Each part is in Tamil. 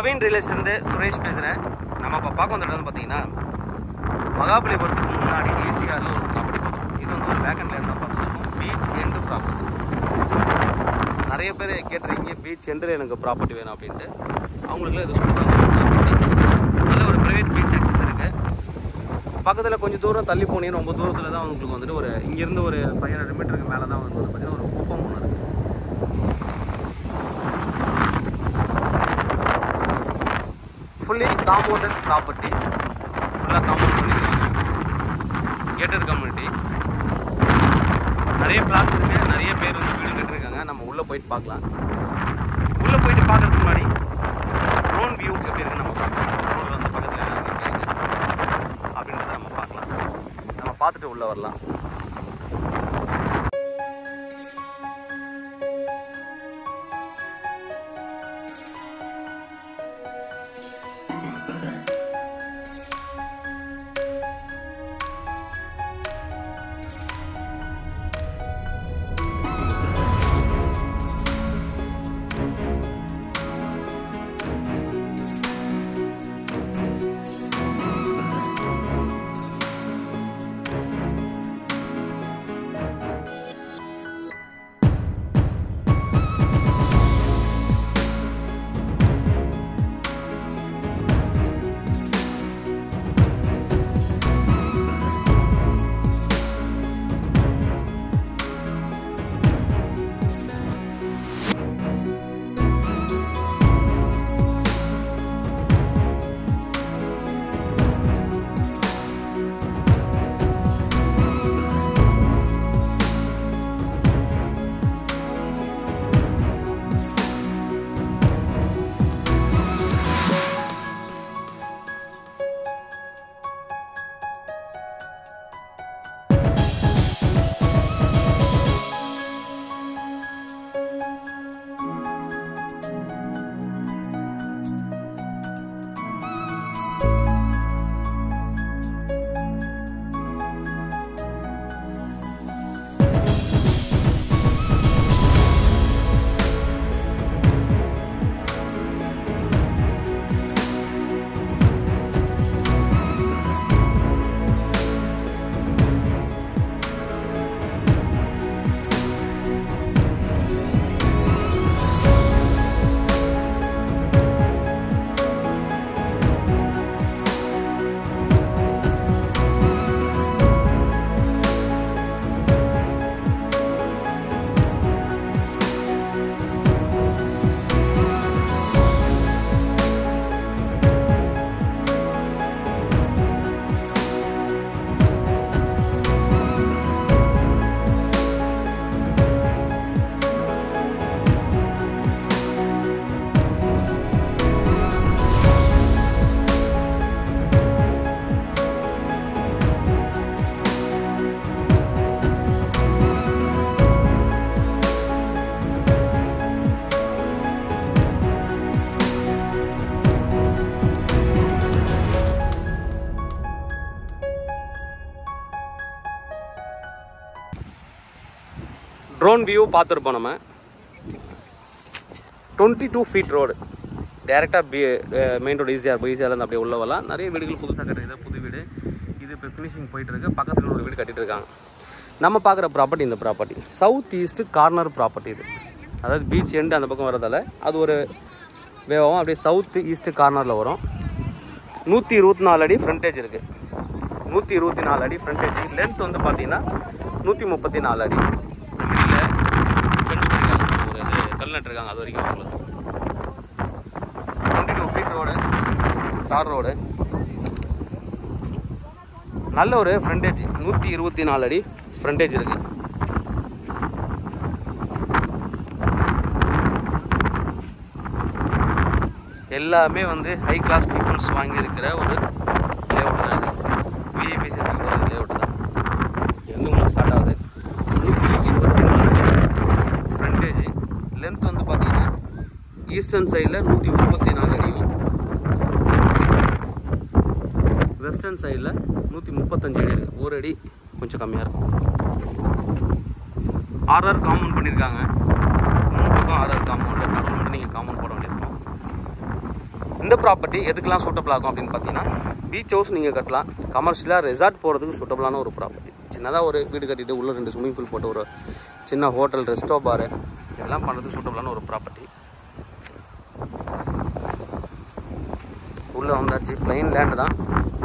கவின் ரியல் எஸ்டேட்லேருந்து சுரேஷ் பேசுகிறேன் நம்ம இப்போ பார்க்க வந்த இடம் பார்த்தீங்கன்னா மகாபலிபுரத்துக்கு முன்னாடி ஈசிஆரில் ஒரு ப்ராப்பர்ட்டி பார்த்தோம் இது வந்து ஒரு வேக்கண்ட் லேண்ட் தான் பார்த்துருக்கோம் பீச் எண்டு ப்ராப்பர்ட்டி நிறைய பேர் கேட்டிருக்கீங்க பீச் எண்டில் எனக்கு ப்ராப்பர்ட்டி வேணும் அப்படின்ட்டு அவங்களுக்குலாம் இது சொல்லுவாங்க நல்ல ஒரு ப்ரைவேட் பீச் ஆக்சஸ் இருக்குது பக்கத்தில் கொஞ்சம் தூரம் தள்ளி போனீங்கன்னா ரொம்ப தூரத்தில் தான் உங்களுக்கு வந்துட்டு ஒரு இங்கேருந்து ஒரு ஃபைவ் ஹண்ட்ரட் மீட்டருக்கு மேலே தான் வந்து பார்த்தீங்கன்னா ஒரு குப்பம் ஒன்று இருக்குது ஃபுல்லி காம்பவுண்டட் ப்ராப்பர்ட்டி ஃபுல்லாக காம்பவுண்ட் பண்ணியிருக்காங்க கேட்டட் கம்யூனிட்டி நிறைய பிளாட்ஸ் இருக்குது நிறைய பேர் வந்து வீடு கட்டிருக்காங்க நம்ம உள்ளே போயிட்டு பார்க்கலாம் உள்ளே போயிட்டு பார்க்கறதுக்கு முன்னாடி ட்ரோன் வியூ எப்படி இருக்குன்னு நம்ம பார்க்கலாம் ட்ரோனில் வந்து பக்கத்தில் என்ன இருக்கு அப்படின்றத நம்ம பார்க்கலாம் நம்ம பார்த்துட்டு உள்ளே வரலாம் ட்ரோன் வியூ பார்த்துருப்போம் நம்ம டுவெண்ட்டி டூ ஃபீட் ரோடு டேரெக்டாக பி மெயின் ரோடு ஈஸியாக இருக்கும் ஈஸியாக இருந்து அப்படியே உள்ள வரலாம் நிறைய வீடுகள் புதுசாக கட்டுறது புது வீடு இது இப்போ ஃபினிஷிங் போயிட்டு இருக்கு பக்கத்தில் ஒரு வீடு கட்டிட்டு இருக்காங்க நம்ம பார்க்குற ப்ராப்பர்ட்டி இந்த property south east corner property இது அதாவது பீச் எண்டு அந்த பக்கம் வரதால அது ஒரு வேகம் அப்படியே சவுத் ஈஸ்ட் கார்னரில் வரும் நூற்றி இருபத்தி நாலு அடி ஃப்ரண்டேஜ் இருக்குது நூற்றி இருபத்தி நாலு அடி ஃப்ரண்டேஜ் லென்த் வந்து பார்த்தீங்கன்னா நூற்றி முப்பத்தி நாலு அடி மிடில் ஃபென்ஸ் பண்ணிருக்காங்க ஒரு இது கல் நட்டுருக்காங்க அது வரைக்கும் உங்களுக்கு twenty two feet road tar road நல்ல ஒரு ஃப்ரண்டேஜ் நூற்றி இருபத்தி நாலு அடி ஃப்ரண்டேஜ் இருக்குது எல்லாமே வந்து ஹை கிளாஸ் பீப்புள்ஸ் வாங்கியிருக்கிற ஒரு லேஅவுட் தான் இது விஐபி சேர்த்துக்கிற ஒரு லேஅவுட் தான் எந்த உங்களுக்கு ஸ்டார்ட் ஆகுது நூற்றி இருபத்தி நாலு ஃப்ரண்டேஜ் லென்த் வந்து பார்த்தீங்கன்னா ஈஸ்டர்ன் சைடில் நூற்றி முப்பத்தி நாலு அடியும் வெஸ்டர்ன் சைடில் நூற்றி முப்பத்தஞ்சு அடி இருக்குது ஒரு அடி கொஞ்சம் கம்மியாக இருக்கும் ஆர்ஆர் காமன் பண்ணியிருக்காங்க மூணு பக்கம் ஆர்ஆர் காமௌண்ட் மட்டும் நீங்கள் காமன் போட வேண்டியிருக்கும் இந்த ப்ராப்பர்ட்டி எதுக்கெல்லாம் சூட்டபிள் ஆகும் அப்படின்னு பார்த்தீங்கன்னா பீச் ஹவுஸ் நீங்கள் கட்டலாம் கமர்ஷியலாக ரெசார்ட் போகிறதுக்கு சூட்டபிளான ஒரு ப்ராப்பர்ட்டி சின்னதாக ஒரு வீடு கட்டிட்டு உள்ள ரெண்டு ஸ்விம்மிங் பூல் போட்டு ஒரு சின்ன ஹோட்டல் ரெஸ்டோ பாரு இதெல்லாம் பண்ணுறதுக்கு சூட்டபிளான ஒரு ப்ராப்பர்ட்டி உள்ளே வந்தாச்சு பிளைன் லேண்டு தான்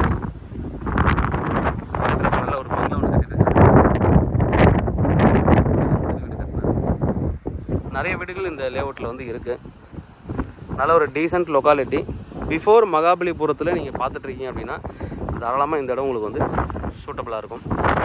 பக்கத்துல நல்ல ஒரு பங்களா ஒன்று கட்டிட்டு நிறைய வீடுகள் இந்த லேஅவுட்டில் வந்து இருக்குது நல்ல ஒரு டீசென்ட் லொக்காலிட்டி பிஃபோர் மகாபலிபுரத்தில் நீங்கள் பார்த்துட்டு இருக்கீங்க அப்படின்னா தாராளமாக இந்த இடம் உங்களுக்கு வந்து சூட்டபுளாக இருக்கும்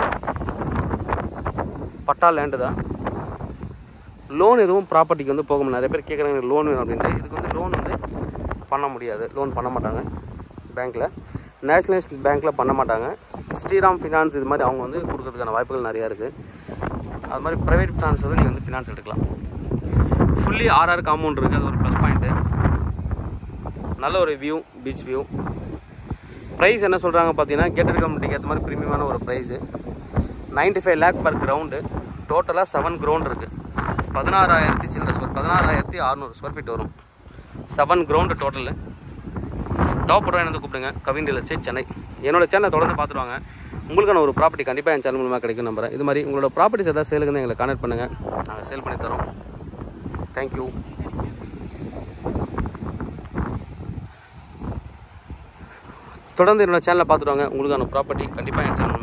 பட்டா லேண்டு தான் லோன் எதுவும் ப்ராப்பர்ட்டிக்கு வந்து போக முடியாது நிறைய பேர் கேட்குறாங்க லோன் வேணும் அப்படின்ட்டு இதுக்கு வந்து லோன் வந்து பண்ண முடியாது லோன் பண்ண மாட்டாங்க பேங்க்கில் நேஷ்னலைஸ் பேங்க்கில் பண்ண மாட்டாங்க ஸ்ரீராம் ஃபினான்ஸ் இது மாதிரி அவங்க வந்து கொடுக்கறதுக்கான வாய்ப்புகள் நிறையா இருக்குது அது மாதிரி ப்ரைவேட் ஃபினான்ஸ் வந்து நீங்கள் வந்து ஃபினான்ஸ் எடுக்கலாம் ஃபுல்லி ஆர்ஆர் காம்பவுண்ட் இருக்குது அது ஒரு ப்ளஸ் பாயிண்ட்டு நல்ல ஒரு வியூ பீச் வியூ ப்ரைஸ் என்ன சொல்கிறாங்க பார்த்தீங்கன்னா கேட்டட் கம்யூனிட்டிக்கு ஏற்ற மாதிரி ப்ரீமியமான ஒரு price ninety five lakh per ground டோட்டலாக செவன் கிரவுண்ட் இருக்குது பதினாறாயிரத்தி சில்லற ஸ்கொயர் பதினாறாயிரத்தி அறநூறு ஸ்கொயர் ஃபீட் வரும் செவன் கிரவுண்டு டோட்டலு தேவைப்படுறோம் என்ன கூப்பிடுங்க கவின் ரியல் எஸ்டேட் சென்னை என்னோட சேனலை தொடர்ந்து பார்த்துருவாங்க உங்களுக்கான ஒரு ப்ராப்பர்ட்டி கண்டிப்பாக என் சேனல் மூலமாக கிடைக்கும் நம்புறேன் இது மாதிரி உங்களோட ப்ராப்பர்ட்டிஸ் ஏதாவது சேலுக்கு எங்களை கான்டாக்ட் பண்ணுங்கள் நாங்கள் சேல் பண்ணி தரோம் தேங்க்யூ தொடர்ந்து என்னோட சேனலை பார்த்துட்டு வாங்க உங்களுக்கான ப்ராப்பர்ட்டி கண்டிப்பாக என் சேனல்